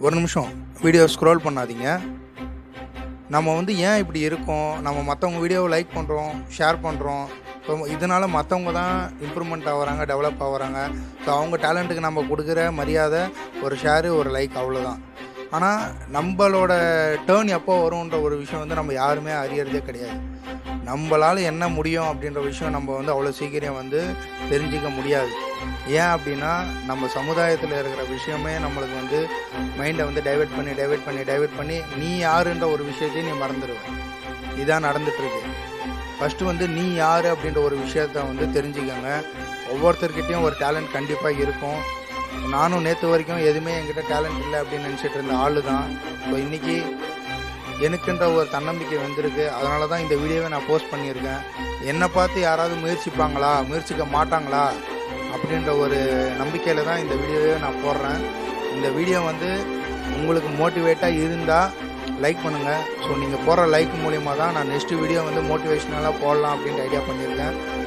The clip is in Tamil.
ஒரு நிமிஷம் வீடியோ ஸ்க்ரோல் பண்ணாதீங்க நம்ம வந்து ஏன் இப்படி இருக்கோம் நம்ம மற்றவங்க வீடியோவை லைக் பண்ணுறோம் ஷேர் பண்ணுறோம் ஸோ இதனால் மற்றவங்க தான் இம்ப்ரூவ்மெண்ட் ஆகுறாங்க டெவலப் ஆகுறாங்க ஸோ அவங்க டேலண்ட்டுக்கு நம்ம கொடுக்குற மரியாதை ஒரு ஷேரு ஒரு லைக் அவ்வளோதான் ஆனால் நம்மளோட டேர்ன் எப்போ வரும்ன்ற ஒரு விஷயம் வந்து நம்ம யாருமே அறியறதே கிடையாது நம்மளால் என்ன முடியும் அப்படின்ற விஷயம் நம்ம வந்து அவ்வளோ சீக்கிரம் வந்து தெரிஞ்சிக்க முடியாது ஏன் அப்படின்னா நம்ம சமுதாயத்தில் இருக்கிற விஷயமே நம்மளுக்கு வந்து மைண்டை வந்து டைவெர்ட் பண்ணி டைவெர்ட் பண்ணி டைவெர்ட் பண்ணி நீ யாருன்ற ஒரு விஷயத்தையும் நீ மறந்துடுவ இதான் நடந்துட்டுருக்கு ஃபஸ்ட்டு வந்து நீ யார் அப்படின்ற ஒரு விஷயத்த வந்து தெரிஞ்சுக்கோங்க ஒவ்வொருத்தர்கிட்டையும் ஒரு டேலண்ட் கண்டிப்பாக இருக்கும் நானும் நேற்று வரைக்கும் எதுவுமே என்கிட்ட டேலண்ட் இல்லை அப்படின்னு நினச்சிட்டு இருந்த ஆளு தான் ஸோ இன்றைக்கி எனக்குன்ற ஒரு தன்னம்பிக்கை வந்திருக்கு அதனால தான் இந்த வீடியோவை நான் போஸ்ட் பண்ணியிருக்கேன் என்னை பார்த்து யாராவது முயற்சிப்பாங்களா முயற்சிக்க மாட்டாங்களா அப்படின்ற ஒரு நம்பிக்கையில் தான் இந்த வீடியோவை நான் போடுறேன் இந்த வீடியோ வந்து உங்களுக்கு மோட்டிவேட்டாக இருந்தால் லைக் பண்ணுங்கள் ஸோ நீங்கள் போடுற லைக் மூலிமா தான் நான் நெக்ஸ்ட் வீடியோ வந்து மோட்டிவேஷ்னலாக போடலாம் அப்படின்ட்டு ஐடியா பண்ணியிருக்கேன்